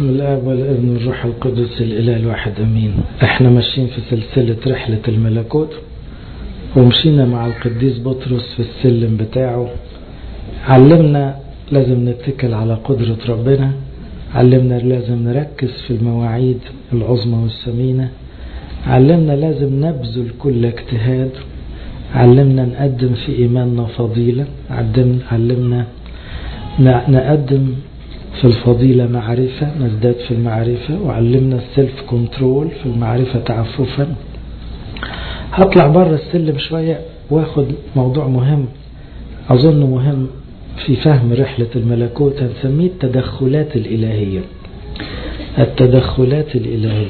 والآب والابن والروح القدس الإله الواحد أمين احنا ماشيين في سلسلة رحلة الملكوت ومشينا مع القديس بطرس في السلم بتاعه علمنا لازم نتكل على قدرة ربنا علمنا لازم نركز في المواعيد العظمى والثمينة علمنا لازم نبذل كل اجتهاد علمنا نقدم في إيماننا فضيلة علمنا نقدم في الفضيلة معرفة نزداد في المعرفة وعلمنا السيلف كنترول في المعرفة تعففا هطلع بره السلم شوية واخد موضوع مهم أظن مهم في فهم رحلة الملكوت هنسميه التدخلات الإلهية التدخلات الإلهية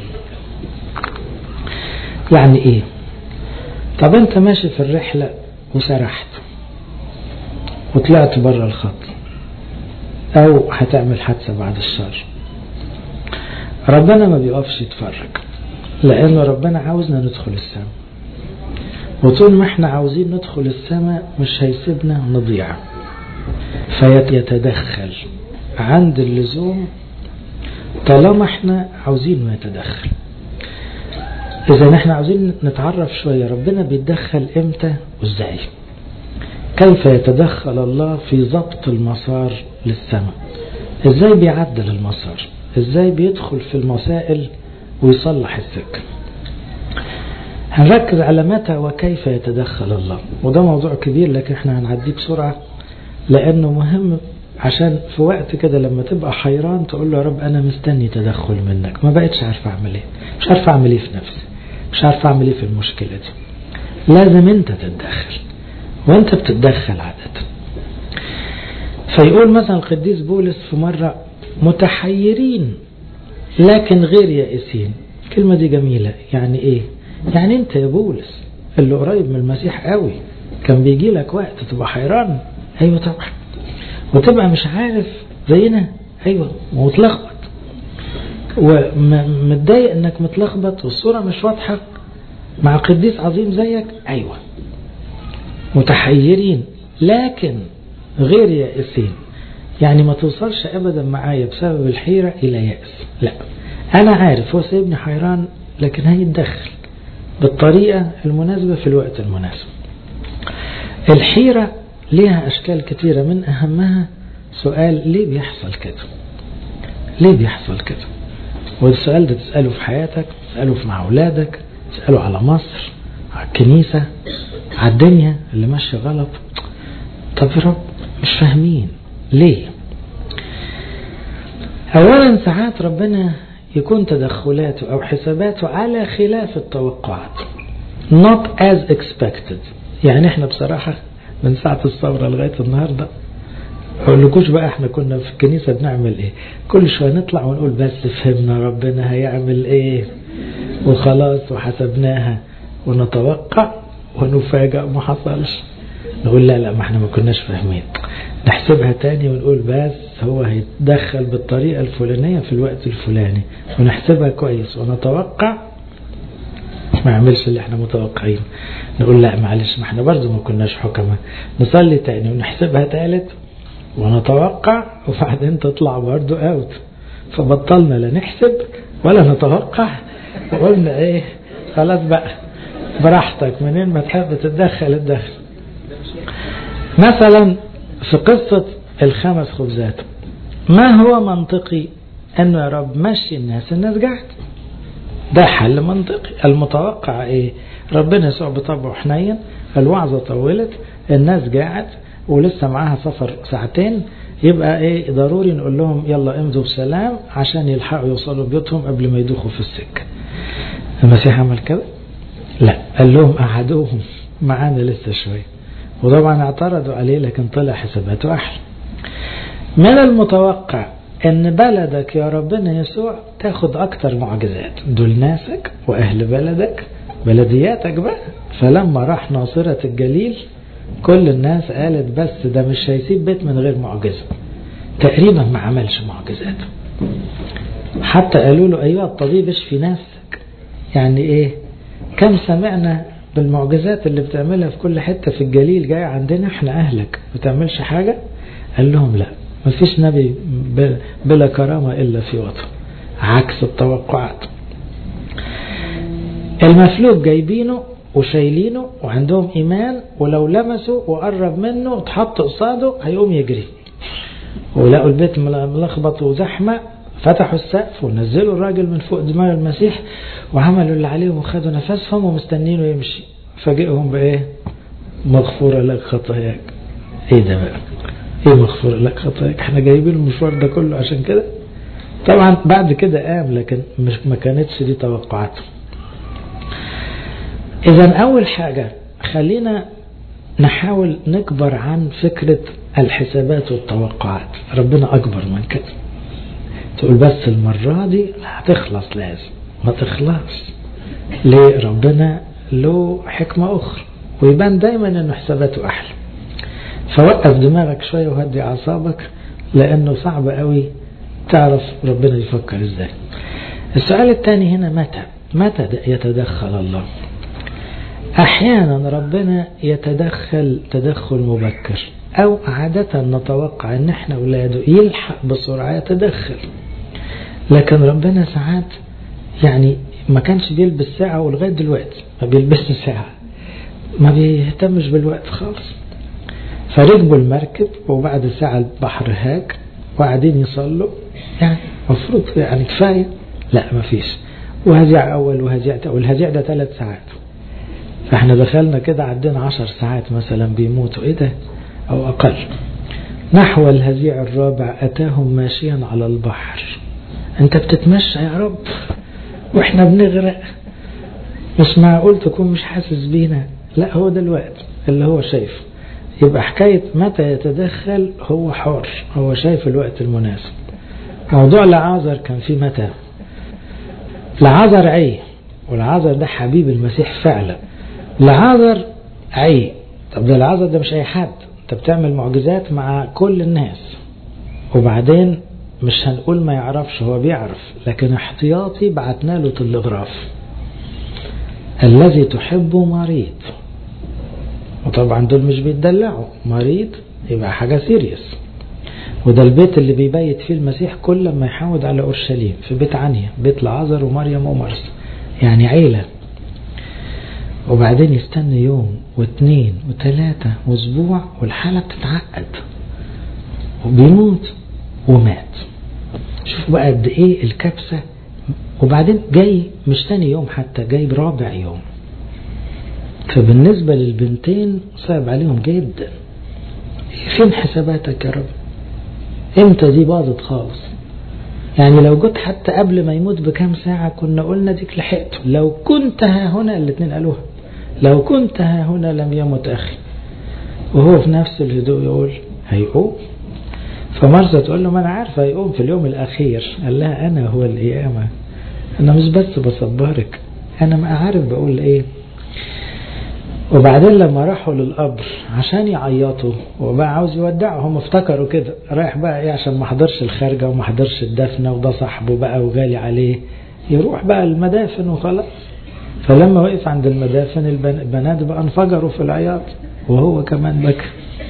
يعني إيه طب أنت ماشي في الرحلة وسرحت وطلعت بره الخط أو هتعمل حادثة بعد الشر ربنا ما بيقفش يتفرج لأن ربنا عاوزنا ندخل السماء وطول ما احنا عاوزين ندخل السماء مش هيسيبنا نضيع فيتدخل عند اللزوم طالما احنا عاوزين ما يتدخل إذا احنا عاوزين نتعرف شوية ربنا بيتدخل امتى وازاي كيف يتدخل الله في ضبط المسار للسماء ازاي بيعدل المسار ازاي بيدخل في المسائل ويصلح السكة هنركز على متى وكيف يتدخل الله وده موضوع كبير لكن احنا هنعديه بسرعة لانه مهم عشان في وقت كده لما تبقى حيران تقول له يا رب انا مستني تدخل منك ما بقتش عارف اعمل ايه مش عارف اعمل ايه في نفسي مش عارف اعمل ايه في المشكلة دي لازم انت تتدخل وانت بتتدخل عادة فيقول مثلا القديس بولس في مرة متحيرين لكن غير يائسين الكلمة دي جميلة يعني ايه يعني انت يا بولس اللي قريب من المسيح قوي كان بيجي لك وقت تبقى حيران ايوه طبعا وتبقى مش عارف زينا ايوه ومتلخبط ومتضايق انك متلخبط والصورة مش واضحة مع قديس عظيم زيك ايوه متحيرين لكن غير يائسين يعني ما توصلش ابدا معايا بسبب الحيرة الى يأس لا انا عارف هو سايبني حيران لكن هيتدخل بالطريقة المناسبة في الوقت المناسب الحيرة ليها اشكال كتيرة من اهمها سؤال ليه بيحصل كده ليه بيحصل كده والسؤال ده تسأله في حياتك تسأله في مع أولادك تسأله على مصر على الكنيسة على الدنيا اللي ماشية غلط طب يا رب مش فاهمين ليه أولا ساعات ربنا يكون تدخلاته أو حساباته على خلاف التوقعات not as expected يعني احنا بصراحة من ساعة الثورة لغاية النهاردة لكوش بقى احنا كنا في الكنيسة بنعمل ايه كل شوية نطلع ونقول بس فهمنا ربنا هيعمل ايه وخلاص وحسبناها ونتوقع ونفاجأ ما حصلش نقول لا لا ما احنا ما كناش فاهمين نحسبها تاني ونقول بس هو هيتدخل بالطريقة الفلانية في الوقت الفلاني ونحسبها كويس ونتوقع ما يعملش اللي احنا متوقعين نقول لا معلش ما احنا برضه ما كناش حكمة نصلي تاني ونحسبها تالت ونتوقع وبعدين تطلع برضه اوت فبطلنا لا نحسب ولا نتوقع وقلنا ايه خلاص بقى براحتك منين ما تحب تتدخل اتدخل مثلا في قصة الخمس خبزات ما هو منطقي انه يا رب مشي الناس الناس قاعد ده حل منطقي المتوقع ايه ربنا يسوع بطبعه حنين الوعظة طولت الناس قاعد ولسه معاها سفر ساعتين يبقى ايه ضروري نقول لهم يلا امضوا بسلام عشان يلحقوا يوصلوا بيوتهم قبل ما يدوخوا في السكة المسيح عمل كده لا قال لهم قعدوهم معانا لسه شوية وطبعا اعترضوا عليه لكن طلع حساباته احلى من المتوقع ان بلدك يا ربنا يسوع تاخد اكتر معجزات دول ناسك واهل بلدك بلدياتك بقى فلما راح ناصرة الجليل كل الناس قالت بس ده مش هيسيب بيت من غير معجزة تقريبا ما عملش معجزات حتى قالوا له أيها الطبيب اشفي نفسك يعني ايه كم سمعنا بالمعجزات اللي بتعملها في كل حتة في الجليل جاي عندنا احنا اهلك بتعملش حاجة قال لهم لا مفيش نبي بلا كرامة إلا في وطن عكس التوقعات المفلوج جايبينه وشايلينه وعندهم إيمان ولو لمسوا وقرب منه وتحط قصاده هيقوم يجري ولقوا البيت ملخبط وزحمة فتحوا السقف ونزلوا الراجل من فوق دماغ المسيح وعملوا اللي عليهم وخدوا نفسهم ومستنينه يمشي فاجئهم بإيه مغفورة لك خطاياك ايه ده بقى ايه مغفورة لك خطاياك احنا جايبين المشوار ده كله عشان كده طبعا بعد كده قام لكن مش ما كانتش دي توقعاته اذا اول حاجة خلينا نحاول نكبر عن فكرة الحسابات والتوقعات ربنا اكبر من كده تقول بس المرة دي هتخلص لازم ما تخلص ليه ربنا له حكمة اخرى ويبان دايما انه حساباته احلى فوقف دماغك شوية وهدي اعصابك لانه صعب قوي تعرف ربنا يفكر ازاي السؤال الثاني هنا متى متى يتدخل الله احيانا ربنا يتدخل تدخل مبكر او عادة نتوقع ان احنا اولاده يلحق بسرعة يتدخل لكن ربنا ساعات يعني ما كانش بيلبس ساعة ولغاية دلوقتي ما بيلبسش ساعة ما بيهتمش بالوقت خالص فركبوا المركب وبعد ساعة البحر هاك وقاعدين يصلوا يعني مفروض يعني كفاية لا ما فيش وهزيع أول وهزيع والهزيع ده ثلاث ساعات فاحنا دخلنا كده عدينا عشر ساعات مثلا بيموتوا ايه ده او اقل نحو الهزيع الرابع اتاهم ماشيا على البحر انت بتتمشى يا رب واحنا بنغرق مش معقول تكون مش حاسس بينا لا هو ده الوقت اللي هو شايفه يبقى حكاية متى يتدخل هو حر هو شايف الوقت المناسب موضوع لعازر كان فيه متى لعازر عي والعازر ده حبيب المسيح فعلا لعازر عي طب ده العازر ده مش اي حد انت بتعمل معجزات مع كل الناس وبعدين مش هنقول ما يعرفش هو بيعرف لكن احتياطي بعتنا له تلغراف الذي تحبه مريض وطبعا دول مش بيتدلعوا مريض يبقى حاجة سيريس وده البيت اللي بيبيت فيه المسيح كل ما يحاول على أورشليم في بيت عنيا بيت لعازر ومريم ومرسى يعني عيلة وبعدين يستنى يوم واثنين وثلاثة واسبوع والحالة بتتعقد وبيموت ومات شوفوا بقى قد ايه الكبسة وبعدين جاي مش تاني يوم حتى جاي برابع يوم فبالنسبة للبنتين صعب عليهم جدا فين حساباتك يا رب امتى دي باظت خالص يعني لو جيت حتى قبل ما يموت بكام ساعة كنا قلنا ديك لحقته لو كنت ها هنا الاثنين قالوها لو كنت ها هنا لم يمت أخي وهو في نفس الهدوء يقول هيقوم فمرسى تقول له ما أنا عارفة هيقوم في اليوم الأخير قال لها أنا هو القيامة أنا مش بس بصبرك أنا ما عارف بقول إيه وبعدين لما راحوا للقبر عشان يعيطوا وبقى عاوز يودعهم افتكروا كده رايح بقى ايه عشان ما حضرش الخارجة وما حضرش الدفنة وده صاحبه بقى وغالي عليه يروح بقى المدافن وخلاص فلما وقف عند المدافن البنات بقى انفجروا في العياط وهو كمان بكى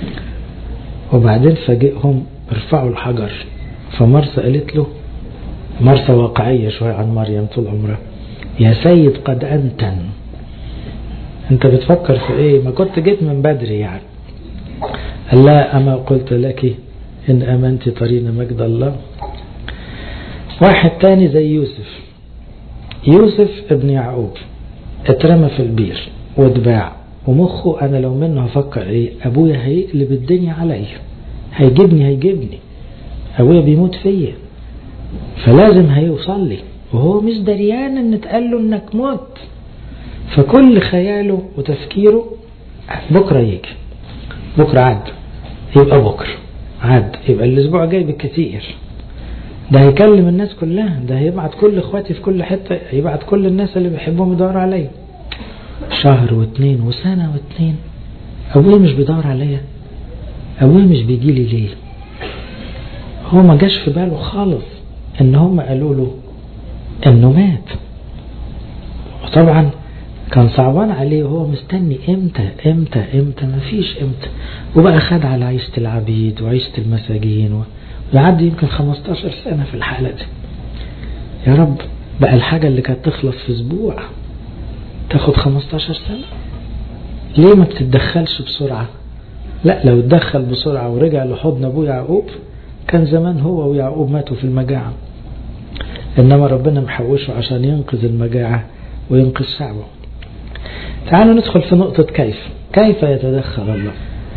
وبعدين فاجئهم ارفعوا الحجر فمرسى قالت له مرسى واقعية شوية عن مريم طول عمرها يا سيد قد أنتن انت بتفكر في ايه ما كنت جيت من بدري يعني قال لا أما قلت لك إن أمنت ترين مجد الله واحد تاني زي يوسف يوسف ابن يعقوب اترمى في البير واتباع ومخه أنا لو منه هفكر إيه أبويا هيقلب الدنيا عليا هيجيبني هيجيبني أبويا بيموت فيا فلازم هيوصل لي وهو مش دريان ان اتقال له انك مت فكل خياله وتفكيره بكرة يجي بكرة عد يبقى بكرة عد يبقى الاسبوع جاي بالكثير ده هيكلم الناس كلها ده هيبعت كل اخواتي في كل حتة يبعت كل الناس اللي بيحبهم يدوروا عليا شهر واثنين وسنة واثنين ابويا مش بيدور عليا ابويا مش بيجي لي ليه هو ما جاش في باله خالص ان هم قالوا له انه مات وطبعا كان صعبان عليه وهو مستني امتى امتى امتى مفيش امتى وبقى خد على عيشة العبيد وعيشة المساجين ويعدي يمكن 15 سنة في الحالة دي يا رب بقى الحاجة اللي كانت تخلص في اسبوع تاخد 15 سنة ليه ما بتتدخلش بسرعة لا لو اتدخل بسرعة ورجع لحضن ابوه يعقوب كان زمان هو ويعقوب ماتوا في المجاعة انما ربنا محوشه عشان ينقذ المجاعة وينقذ شعبه تعالوا ندخل في نقطة كيف كيف يتدخل الله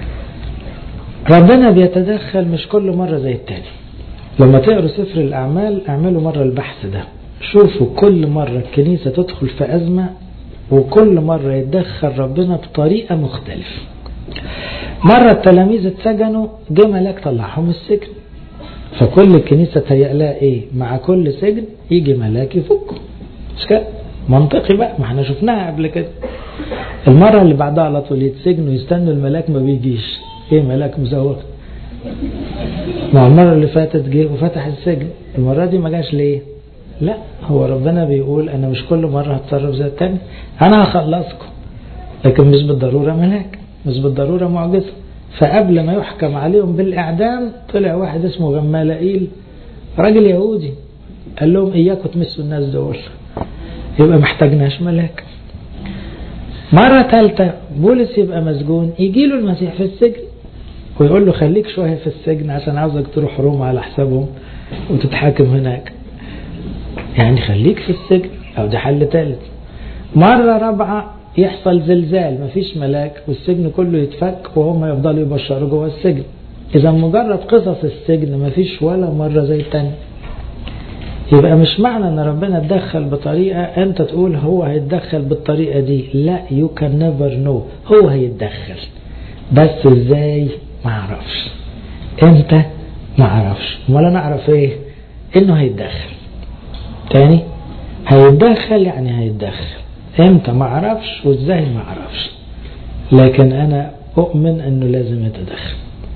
ربنا بيتدخل مش كل مرة زي التاني لما تقروا سفر الأعمال اعملوا مرة البحث ده شوفوا كل مرة الكنيسة تدخل في أزمة وكل مرة يتدخل ربنا بطريقة مختلفة مرة التلاميذ اتسجنوا جه ملاك طلعهم من السجن فكل الكنيسة تهيأ لها ايه مع كل سجن يجي ملاك يفكه مش كده منطقي بقى ما احنا شفناها قبل كده المرة اللي بعدها على طول يتسجنوا يستنوا الملاك ما بيجيش ايه ملاك مزوغ ما المرة اللي فاتت جه وفتح السجن المرة دي ما جاش ليه لا هو ربنا بيقول انا مش كل مرة هتصرف زي التاني انا هخلصكم لكن مش بالضرورة ملاك مش بالضرورة معجزة فقبل ما يحكم عليهم بالإعدام طلع واحد اسمه غمالائيل راجل يهودي قال لهم إياكم تمسوا الناس دول يبقى محتاجناش ملاك مرة ثالثة بولس يبقى مسجون يجي له المسيح في السجن ويقول له خليك شوية في السجن عشان عاوزك تروح روما على حسابهم وتتحاكم هناك يعني خليك في السجن أو ده حل ثالث مرة رابعة يحصل زلزال مفيش ملاك والسجن كله يتفك وهم يفضلوا يبشروا جوه السجن إذا مجرد قصص السجن مفيش ولا مرة زي التانية يبقى مش معنى ان ربنا اتدخل بطريقة انت تقول هو هيتدخل بالطريقة دي لا you can never know هو هيتدخل بس ازاي ما اعرفش امتى ما اعرفش ولا نعرف ايه انه هيتدخل تاني هيتدخل يعني هيتدخل امتى ما اعرفش وازاي ما اعرفش لكن انا اؤمن انه لازم يتدخل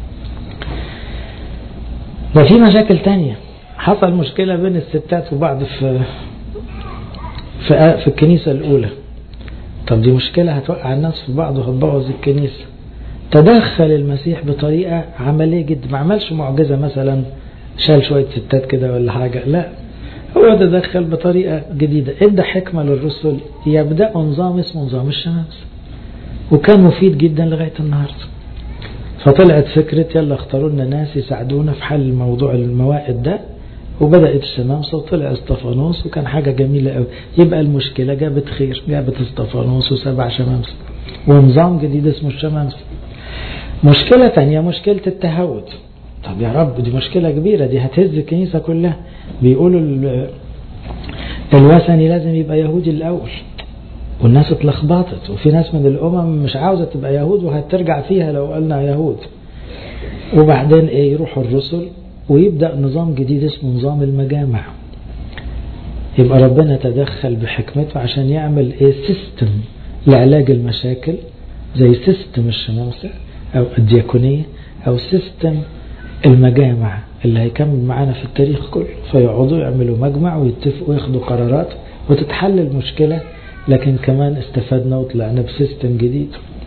ده في مشاكل تانية حصل مشكلة بين الستات وبعض في في, في الكنيسة الأولى طب دي مشكلة هتوقع الناس في بعض وهتبوظ الكنيسة تدخل المسيح بطريقة عملية جدا ما عملش معجزة مثلا شال شوية ستات كده ولا حاجة لا هو تدخل بطريقة جديدة ادى حكمة للرسل يبدأوا نظام اسمه نظام الشمس وكان مفيد جدا لغاية النهاردة فطلعت فكرة يلا اختاروا لنا ناس يساعدونا في حل موضوع الموائد ده وبدأت الشمامسة وطلع اسطفانوس وكان حاجة جميلة قوي يبقى المشكلة جابت خير جابت اسطفانوس وسبع شمامسة ونظام جديد اسمه الشمامسة مشكلة تانية مشكلة التهود طب يا رب دي مشكلة كبيرة دي هتهز الكنيسة كلها بيقولوا الوثني لازم يبقى يهودي الأول والناس اتلخبطت وفي ناس من الأمم مش عاوزة تبقى يهود وهترجع فيها لو قلنا يهود وبعدين ايه يروحوا الرسل ويبدأ نظام جديد اسمه نظام المجامع يبقى ربنا تدخل بحكمته عشان يعمل ايه سيستم لعلاج المشاكل زي سيستم الشمامسة او الدياكونية او سيستم المجامع اللي هيكمل معانا في التاريخ كله فيقعدوا يعملوا مجمع ويتفقوا وياخدوا قرارات وتتحل المشكلة لكن كمان استفدنا وطلعنا بسيستم جديد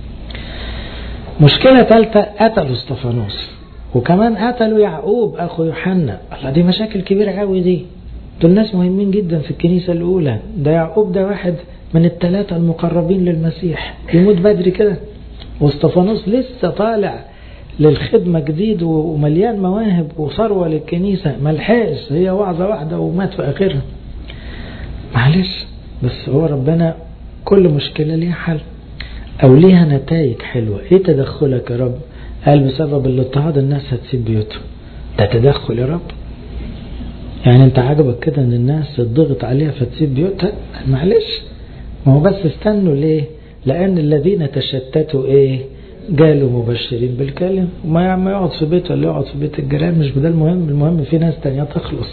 مشكلة ثالثة قتلوا استفانوس وكمان قتلوا يعقوب أخو يوحنا الله دي مشاكل كبيرة قوي دي دول ناس مهمين جدا في الكنيسة الأولى ده يعقوب ده واحد من الثلاثة المقربين للمسيح يموت بدري كده واستفانوس لسه طالع للخدمة جديد ومليان مواهب وثروة للكنيسة ملحقش هي وعظة واحدة ومات في آخرها معلش بس هو ربنا كل مشكلة ليها حل أو ليها نتائج حلوة إيه تدخلك يا رب قال بسبب الاضطهاد الناس هتسيب بيوتهم ده تدخل يا رب يعني انت عجبك كده ان الناس تضغط عليها فتسيب بيوتها معلش ما هو بس استنوا ليه لان الذين تشتتوا ايه قالوا مبشرين بالكلم وما ما يقعد في بيته ولا يقعد في بيت الجيران مش ده المهم المهم في ناس تانية تخلص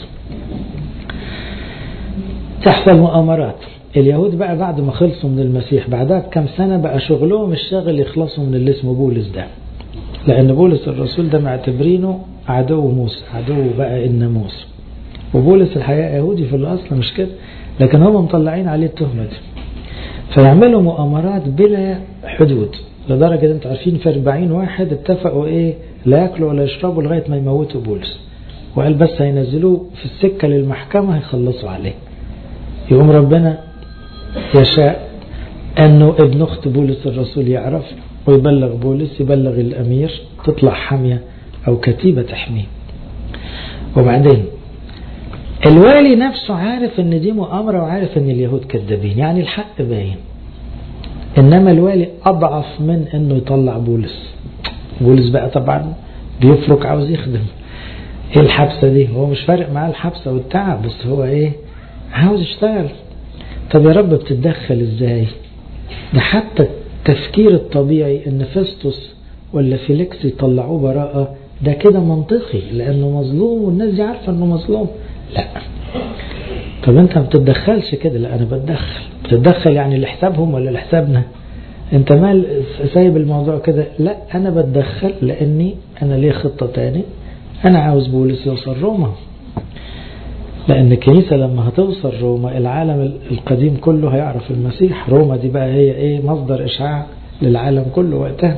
تحصل مؤامرات اليهود بقى بعد ما خلصوا من المسيح بعدها بكم سنة بقى شغلهم الشاغل يخلصوا من اللي اسمه بولس ده لأن بولس الرسول ده معتبرينه عدو موسى عدو بقى الناموس وبولس الحقيقة يهودي في الأصل مش كده لكن هم مطلعين عليه التهمة دي فيعملوا مؤامرات بلا حدود لدرجة انتوا عارفين في 40 واحد اتفقوا ايه لا ياكلوا ولا يشربوا لغاية ما يموتوا بولس وقال بس هينزلوه في السكة للمحكمة هيخلصوا عليه يقوم ربنا يشاء أنه ابن أخت بولس الرسول يعرف ويبلغ بولس يبلغ الأمير تطلع حامية أو كتيبة تحميه وبعدين الوالي نفسه عارف ان دي مؤامرة وعارف ان اليهود كذابين يعني الحق باين انما الوالي اضعف من انه يطلع بولس بولس بقى طبعا بيفرك عاوز يخدم ايه الحبسة دي هو مش فارق معاه الحبسة والتعب بس هو ايه عاوز يشتغل طب يا رب بتتدخل ازاي ده حتى التفكير الطبيعي ان فيستوس ولا فيليكس يطلعوه براءة ده كده منطقي لانه مظلوم والناس دي عارفة انه مظلوم لا طب انت ما بتتدخلش كده لا انا بتدخل بتتدخل يعني لحسابهم ولا لحسابنا انت مال سايب الموضوع كده لا انا بتدخل لاني انا ليه خطة تاني انا عاوز بولس يوصل روما لان الكنيسة لما هتوصل روما العالم القديم كله هيعرف المسيح روما دي بقى هي ايه مصدر اشعاع للعالم كله وقتها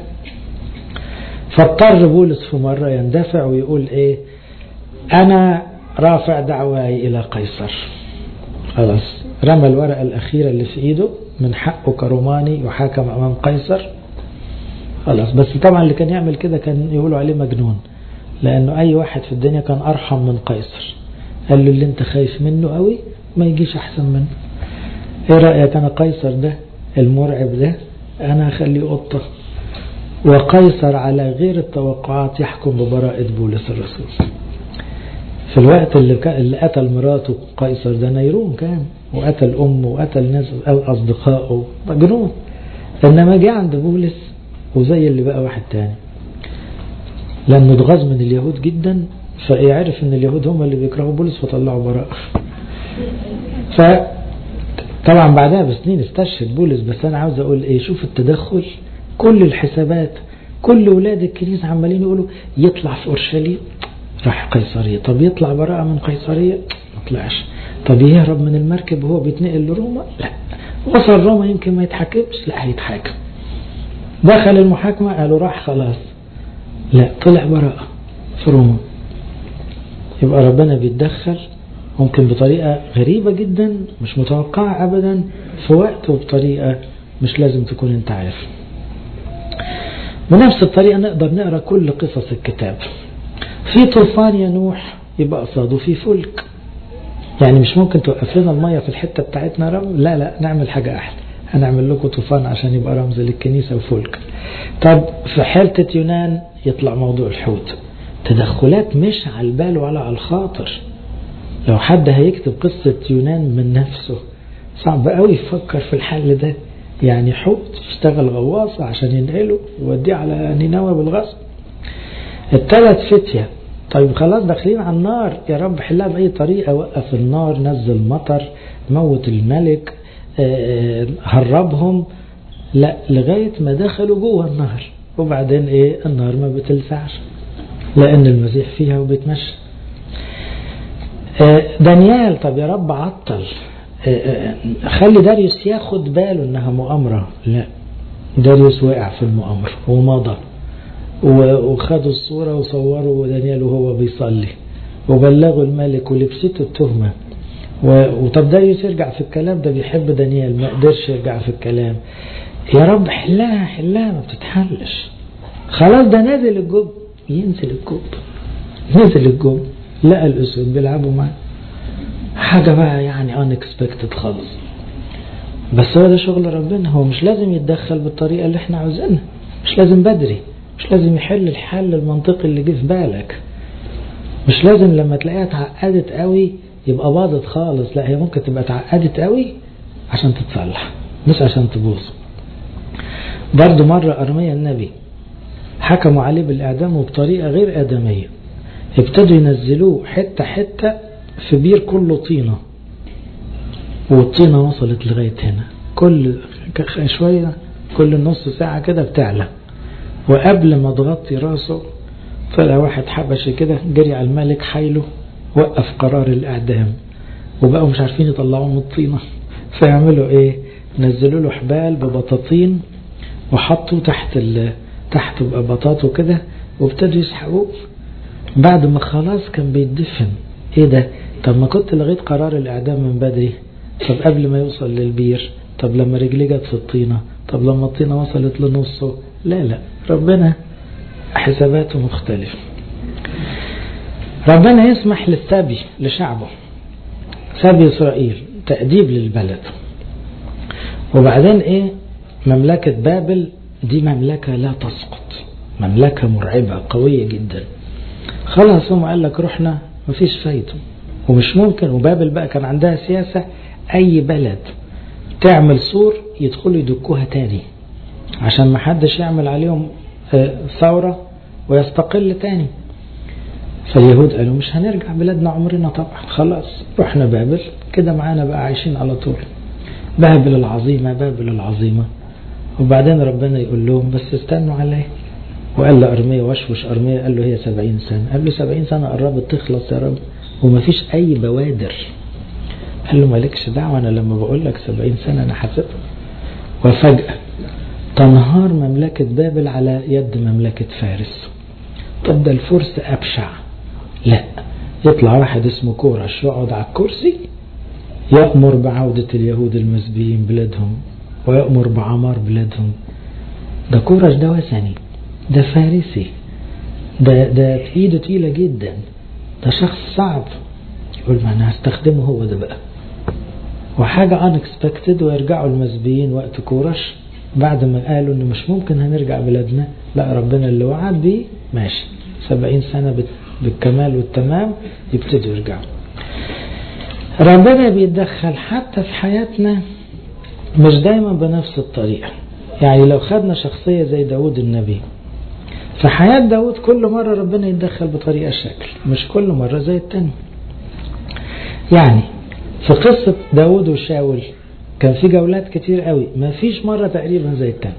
فاضطر بولس في مرة يندفع ويقول ايه انا رافع دعواي الى قيصر خلاص رمى الورقة الأخيرة اللي في إيده من حقه كروماني يحاكم أمام قيصر خلاص بس طبعا اللي كان يعمل كده كان يقولوا عليه مجنون لأنه أي واحد في الدنيا كان أرحم من قيصر قال له اللي أنت خايف منه قوي ما يجيش أحسن منه إيه رأيك أنا قيصر ده المرعب ده أنا هخليه قطة وقيصر على غير التوقعات يحكم ببراءة بولس الرسول في الوقت اللي, اللي قتل مراته قيصر ده نيرون كان وقتل أمه وقتل ناس أصدقائه مجنون إنما جه عند بولس وزي اللي بقى واحد تاني لأنه اتغاظ من اليهود جدا فيعرف إن اليهود هم اللي بيكرهوا بولس فطلعوا براءة ف طبعا بعدها بسنين استشهد بولس بس أنا عاوز أقول إيه شوف التدخل كل الحسابات كل ولاد الكنيسة عمالين يقولوا يطلع في أورشليم راح قيصرية طب يطلع براءة من قيصرية ما طلعش طب يهرب من المركب وهو بيتنقل لروما لا وصل روما يمكن ما يتحاكمش لا هيتحاكم دخل المحاكمة قالوا راح خلاص لا طلع براءة في روما يبقى ربنا بيتدخل ممكن بطريقة غريبة جدا مش متوقعة أبدا في وقت وبطريقة مش لازم تكون انت عارف بنفس الطريقة نقدر نقرأ كل قصص الكتاب في طوفان يا نوح يبقى قصاده في فلك يعني مش ممكن توقف لنا المية في الحتة بتاعتنا رمز لا لا نعمل حاجة أحلى هنعمل لكم طوفان عشان يبقى رمز للكنيسة وفلك طب في حالة يونان يطلع موضوع الحوت تدخلات مش على البال ولا على الخاطر لو حد هيكتب قصة يونان من نفسه صعب قوي يفكر في الحل ده يعني حوت يشتغل غواصة عشان ينقله ويوديه على نينوى بالغصب الثلاث فتية طيب خلاص داخلين على النار يا رب حلها بأي طريقة وقف النار نزل مطر موت الملك هربهم لا لغاية ما دخلوا جوه النار وبعدين ايه النار ما بتلسعش لأن المسيح فيها وبيتمشى دانيال طب يا رب عطل خلي داريوس ياخد باله انها مؤامرة لا داريوس وقع في المؤامرة ومضى وخدوا الصورة وصوروا دانيال وهو بيصلي وبلغوا الملك ولبسته التهمة وطب داريوس يرجع في الكلام ده بيحب دانيال ما قدرش يرجع في الكلام يا رب حلها حلها ما بتتحلش خلاص ده نازل الجب ينزل الجب نزل الجب لقى الأسود بيلعبوا معاه حاجة بقى يعني unexpected خالص بس هو ده شغل ربنا هو مش لازم يتدخل بالطريقة اللي احنا عاوزينها مش لازم بدري مش لازم يحل الحل المنطقي اللي جه في بالك مش لازم لما تلاقيها اتعقدت قوي يبقى باظت خالص لا هي ممكن تبقى اتعقدت قوي عشان تتصلح مش عشان تبوظ برضو مرة أرميا النبي حكموا عليه بالإعدام وبطريقة غير آدمية ابتدوا ينزلوه حتة حتة في بير كله طينة والطينة وصلت لغاية هنا كل شوية كل نص ساعة كده بتعلى وقبل ما تغطي راسه طلع واحد حبشي كده جري على الملك حايله وقف قرار الإعدام وبقوا مش عارفين يطلعوه من الطينة فيعملوا ايه نزلوا له حبال ببطاطين وحطوا تحت ال... تحت بطاطه كده وابتدوا يسحبوه بعد ما خلاص كان بيدفن ايه ده طب ما كنت لغيت قرار الاعدام من بدري طب قبل ما يوصل للبير طب لما رجليه جت في الطينة طب لما الطينة وصلت لنصه لا لا ربنا حساباته مختلفة ربنا يسمح للسبي لشعبه سبي إسرائيل تأديب للبلد وبعدين إيه مملكة بابل دي مملكة لا تسقط مملكة مرعبة قوية جدا خلاص هم قال لك رحنا مفيش فايدة ومش ممكن وبابل بقى كان عندها سياسة أي بلد تعمل سور يدخلوا يدكوها تاني عشان ما حدش يعمل عليهم ثورة ويستقل تاني فاليهود قالوا مش هنرجع بلادنا عمرنا طبعا خلاص رحنا بابل كده معانا بقى عايشين على طول بابل العظيمة بابل العظيمة وبعدين ربنا يقول لهم بس استنوا عليه وقال لأرمية وشوش أرمية قال له هي سبعين سنة قال له سبعين سنة قربت تخلص يا رب ومفيش أي بوادر قال له مالكش دعوة أنا لما بقول لك سبعين سنة أنا حاسبها وفجأة تنهار مملكة بابل على يد مملكة فارس طب ده الفرس أبشع لا يطلع واحد اسمه كورش يقعد على الكرسي يأمر بعودة اليهود المسبيين بلادهم ويأمر بعمار بلادهم ده كورش ده وثني ده فارسي ده ده ايده تقيلة جدا ده شخص صعب يقول ما انا هستخدمه هو ده بقى وحاجة unexpected ويرجعوا المسبيين وقت كورش بعد ما قالوا ان مش ممكن هنرجع بلادنا لا ربنا اللي وعد بيه ماشي سبعين سنة بالكمال والتمام يبتدوا يرجعوا ربنا بيتدخل حتى في حياتنا مش دايما بنفس الطريقة يعني لو خدنا شخصية زي داود النبي في حياة داود كل مرة ربنا يتدخل بطريقة شكل مش كل مرة زي التاني يعني في قصة داود وشاول كان في جولات كتير قوي ما فيش مرة تقريبا زي التاني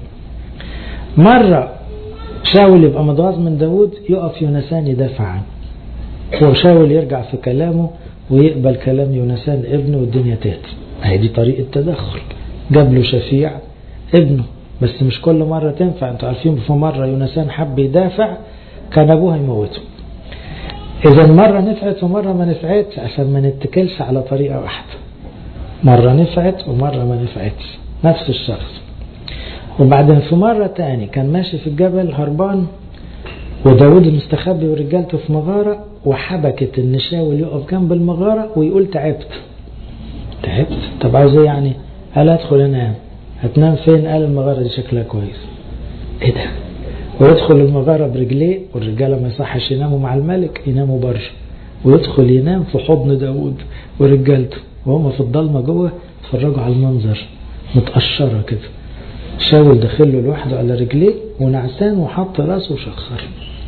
مرة شاول يبقى متغاظ من داود يقف يونسان يدافع عنه وشاول يرجع في كلامه ويقبل كلام يونسان ابنه والدنيا تهدى هي دي طريقة تدخل جاب له شفيع ابنه بس مش كل مرة تنفع انتوا عارفين في مرة يونسان حب يدافع كان ابوها يموته اذا مرة نفعت ومرة ما نفعتش عشان ما نتكلش على طريقة واحدة مرة نفعت ومرة ما نفعتش نفس الشخص وبعدين في مرة تاني كان ماشي في الجبل هربان وداود مستخبي ورجالته في مغارة وحبكت ان شاول يقف جنب المغارة ويقول تعبت تعبت طب عاوز ايه يعني قال ادخل انام هتنام فين قال المغارة دي شكلها كويس ايه ده ويدخل المغارة برجليه والرجالة ما يصحش يناموا مع الملك يناموا بره ويدخل ينام في حضن داود ورجالته وهم في الضلمة جوه اتفرجوا على المنظر متقشرة كده شاول داخله لوحده على رجليه ونعسان وحط راسه وشخر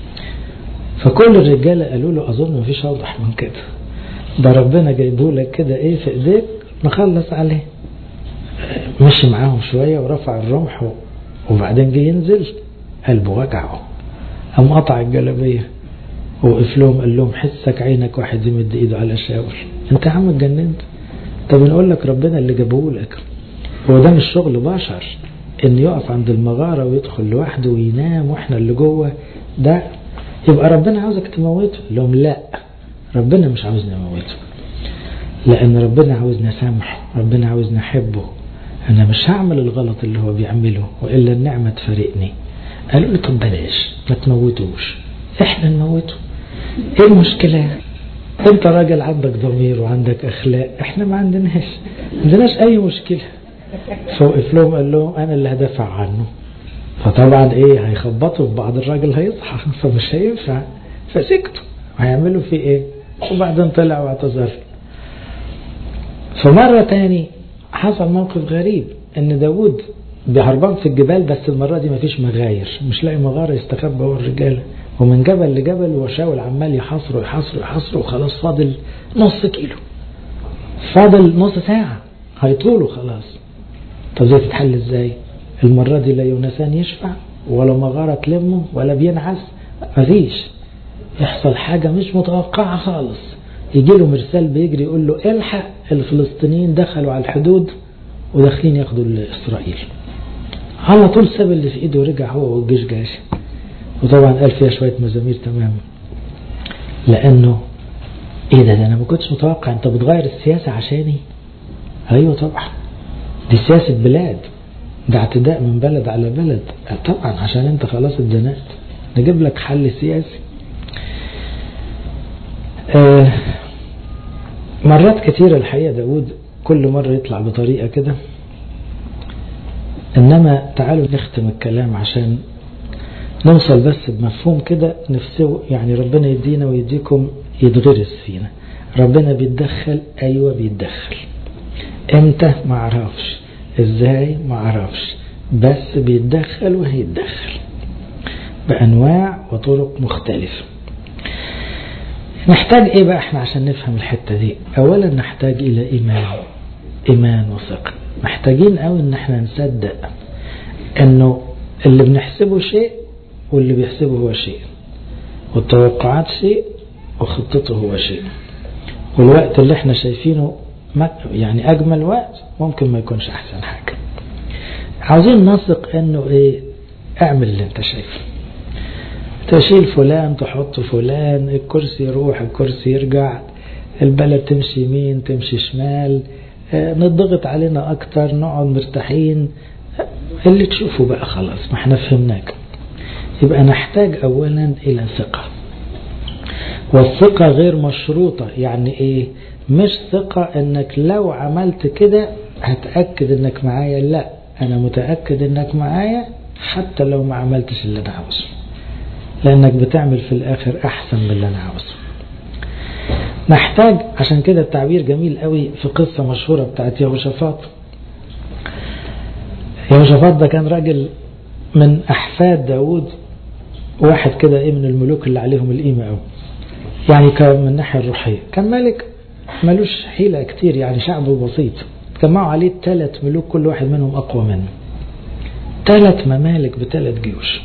فكل الرجالة قالوا له أظن مفيش أوضح من كده ده ربنا جايبه لك كده إيه في إيديك نخلص عليه مشي معاهم شوية ورفع الرمح وبعدين جه ينزل قلبه وجعه قام قطع الجلابية وقف لهم قال لهم حسك عينك واحد يمد ايده على شاول انت يا عم اتجننت طب نقول لك ربنا اللي جابه لك هو ده مش شغل بشر ان يقف عند المغارة ويدخل لوحده وينام واحنا اللي جوه ده يبقى ربنا عاوزك تموته لهم لا ربنا مش عاوزني اموته لان ربنا عاوزني اسامحه ربنا عاوزني احبه انا مش هعمل الغلط اللي هو بيعمله والا النعمة تفارقني قالوا له طب بلاش ما تموتوش احنا نموته ايه المشكلة انت راجل عندك ضمير وعندك اخلاق احنا ما عندناش ما عندناش اي مشكلة فوقف لهم قال لهم انا اللي هدافع عنه فطبعا ايه هيخبطوا في بعض الراجل هيصحى فمش هينفع فسكتوا هيعملوا فيه ايه وبعدين طلع واعتذر فمرة تاني حصل موقف غريب ان داود بهربان في الجبال بس المرة دي مفيش مغاير مش لاقي مغارة يستخبى هو الرجال ومن جبل لجبل وشاول عمال يحاصره يحاصره يحاصره وخلاص فاضل نص كيلو فاضل نص ساعة هيطولوا خلاص طب دي تتحل ازاي المرة دي لا يونسان يشفع ولا مغارة تلمه ولا بينعس مفيش يحصل حاجة مش متوقعة خالص يجي له مرسال بيجري يقول له الحق الفلسطينيين دخلوا على الحدود وداخلين ياخدوا اسرائيل على طول ساب اللي في ايده ورجع هو والجيش جاش وطبعا قال فيها شوية مزامير تمام لأنه إيه ده, ده أنا ما كنتش متوقع أنت بتغير السياسة عشاني أيوة طبعا دي سياسة بلاد ده اعتداء من بلد على بلد طبعا عشان أنت خلاص اتزنقت نجيب لك حل سياسي آه مرات كتيرة الحقيقة داود كل مرة يطلع بطريقة كده إنما تعالوا نختم الكلام عشان نوصل بس بمفهوم كده نفسه يعني ربنا يدينا ويديكم يتغرس فينا ربنا بيتدخل أيوة بيتدخل امتى ما اعرفش ازاي ما اعرفش بس بيتدخل وهيتدخل بأنواع وطرق مختلفة نحتاج ايه بقى احنا عشان نفهم الحتة دي اولا نحتاج الى ايمان ايمان وثقة محتاجين قوي ان احنا نصدق انه اللي بنحسبه شيء واللي بيحسبه هو شيء والتوقعات شيء وخطته هو شيء والوقت اللي احنا شايفينه يعني اجمل وقت ممكن ما يكونش احسن حاجة عاوزين نثق انه ايه اعمل اللي انت شايفه تشيل فلان تحط فلان الكرسي يروح الكرسي يرجع البلد تمشي يمين تمشي شمال نضغط علينا اكتر نقعد مرتاحين اللي تشوفه بقى خلاص ما احنا فهمناك يبقى نحتاج اولا الى ثقة والثقة غير مشروطة يعني ايه مش ثقة انك لو عملت كده هتأكد انك معايا لا انا متأكد انك معايا حتى لو ما عملتش اللي انا عاوزه لانك بتعمل في الاخر احسن من اللي انا عاوزه نحتاج عشان كده التعبير جميل قوي في قصة مشهورة بتاعت يهوشافاط يهوشافاط ده كان راجل من احفاد داود واحد كده ايه من الملوك اللي عليهم القيمة قوي يعني كان من الناحية الروحية كان ملك ملوش حيلة كتير يعني شعبه بسيط تجمعوا عليه ثلاث ملوك كل واحد منهم أقوى منه ثلاث ممالك بثلاث جيوش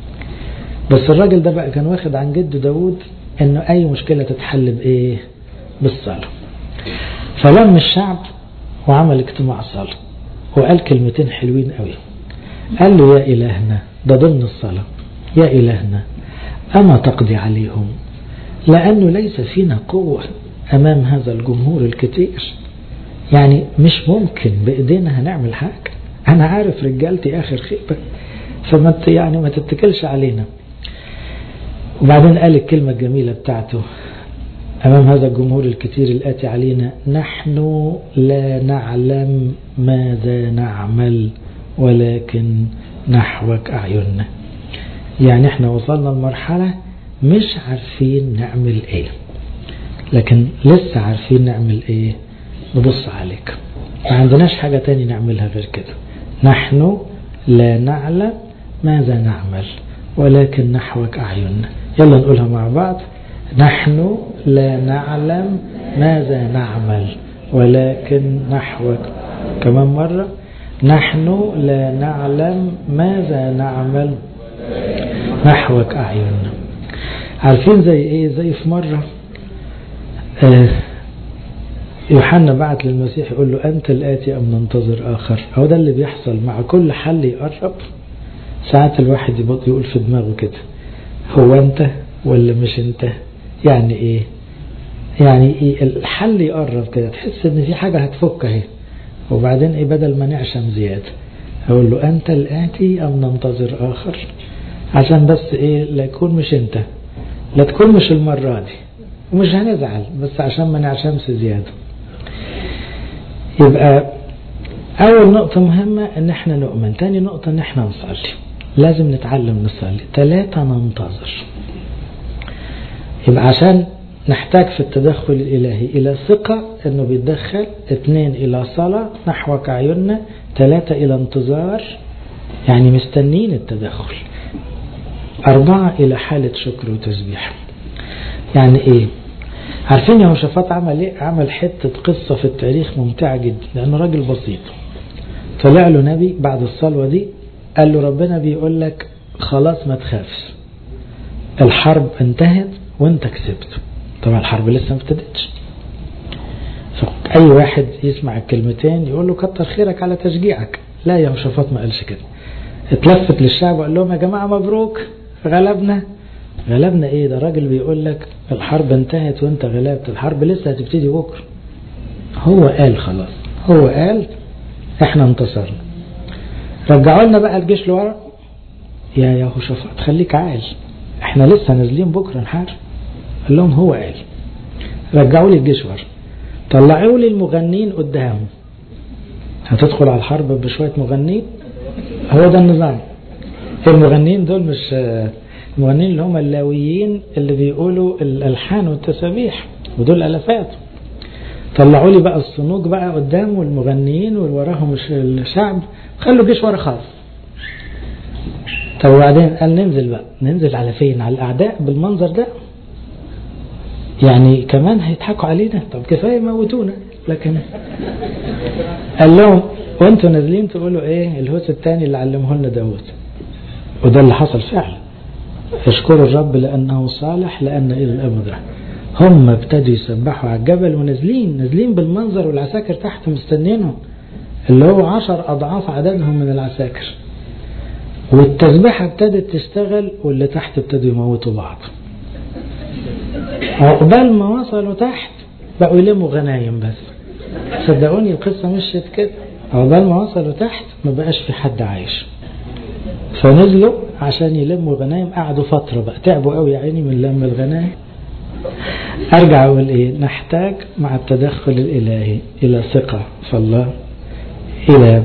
بس الراجل ده بقى كان واخد عن جده داود انه اي مشكلة تتحل بايه بالصلاة فلم الشعب وعمل اجتماع صلاة وقال كلمتين حلوين قوي قال له يا إلهنا ده ضمن الصلاة يا إلهنا أما تقضي عليهم لأنه ليس فينا قوة أمام هذا الجمهور الكتير يعني مش ممكن بإيدينا هنعمل حاجة أنا عارف رجالتي آخر خيبة فما يعني ما تتكلش علينا وبعدين قال الكلمة الجميلة بتاعته أمام هذا الجمهور الكتير الآتي علينا نحن لا نعلم ماذا نعمل ولكن نحوك أعيننا يعني احنا وصلنا لمرحلة مش عارفين نعمل ايه لكن لسه عارفين نعمل ايه نبص عليك ما عندناش حاجة تاني نعملها غير كده نحن لا نعلم ماذا نعمل ولكن نحوك أعيننا يلا نقولها مع بعض نحن لا نعلم ماذا نعمل ولكن نحوك كمان مرة نحن لا نعلم ماذا نعمل نحوك أعيننا عارفين زي ايه زي في مرة آه يوحنا بعت للمسيح يقول له أنت الآتي أم ننتظر آخر هو ده اللي بيحصل مع كل حل يقرب ساعات الواحد يقول في دماغه كده هو أنت ولا مش أنت يعني إيه يعني إيه الحل يقرب كده تحس إن في حاجة هتفك أهي وبعدين إيه بدل ما نعشم زيادة أقول له أنت الآتي أم ننتظر آخر عشان بس إيه لا يكون مش أنت لا تكون مش المرة دي ومش هنزعل بس عشان ما نعشمش زيادة يبقى أول نقطة مهمة إن إحنا نؤمن تاني نقطة إن إحنا نصلي لازم نتعلم نصلي ثلاثة ننتظر يبقى عشان نحتاج في التدخل الإلهي إلى ثقة إنه بيتدخل اثنين إلى صلاة نحوك عيوننا ثلاثة إلى انتظار يعني مستنين التدخل أربعة إلى حالة شكر وتسبيح يعني إيه عارفين يهوشافاط عمل إيه عمل حتة قصة في التاريخ ممتعة جدا لأنه راجل بسيط طلع له نبي بعد الصلوة دي قال له ربنا بيقول لك خلاص ما تخافش الحرب انتهت وانت كسبت طبعا الحرب لسه ما ابتدتش فأي واحد يسمع الكلمتين يقول له كتر خيرك على تشجيعك لا يهوشافاط ما قالش كده اتلفت للشعب وقال لهم يا جماعة مبروك غلبنا غلبنا ايه ده راجل بيقول لك الحرب انتهت وانت غلبت الحرب لسه هتبتدي بكره هو قال خلاص هو قال احنا انتصرنا رجعوا لنا بقى الجيش لورا يا يهوشافاط خليك عاقل احنا لسه نازلين بكره نحارب قال لهم هو قال رجعوا لي الجيش ورا طلعوا لي المغنين قدام هتدخل على الحرب بشويه مغنين هو ده النظام المغنيين دول مش المغنيين اللي هم اللاويين اللي بيقولوا الالحان والتسابيح ودول الافات طلعوا لي بقى الصنوج بقى قدام والمغنيين ووراهم الشعب خلوا جيش ورا خالص طب وبعدين قال ننزل بقى ننزل على فين على الاعداء بالمنظر ده يعني كمان هيضحكوا علينا طب كفايه موتونا لكن قال لهم وانتوا نازلين تقولوا ايه الهوس الثاني اللي علمه لنا داود وده اللي حصل فعلا اشكروا الرب لانه صالح لان الى الابد هم ابتدوا يسبحوا على الجبل ونازلين نازلين بالمنظر والعساكر تحت مستنينهم اللي هو عشر اضعاف عددهم من العساكر والتسبيحة ابتدت تشتغل واللي تحت ابتدوا يموتوا بعض عقبال ما وصلوا تحت بقوا يلموا غنايم بس صدقوني القصة مشيت كده عقبال ما وصلوا تحت ما بقاش في حد عايش فنزلوا عشان يلموا غنايم قعدوا فترة بقى تعبوا قوي يا عيني من لم الغنايم ارجع اقول ايه نحتاج مع التدخل الالهي الى ثقة في الله الى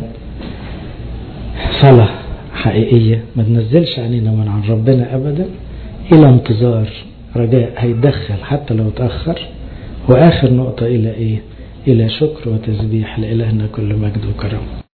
صلاة حقيقية ما تنزلش عينينا من عن ربنا ابدا الى انتظار رجاء هيتدخل حتى لو تأخر واخر نقطة الى ايه الى شكر وتسبيح لإلهنا كل مجد وكرم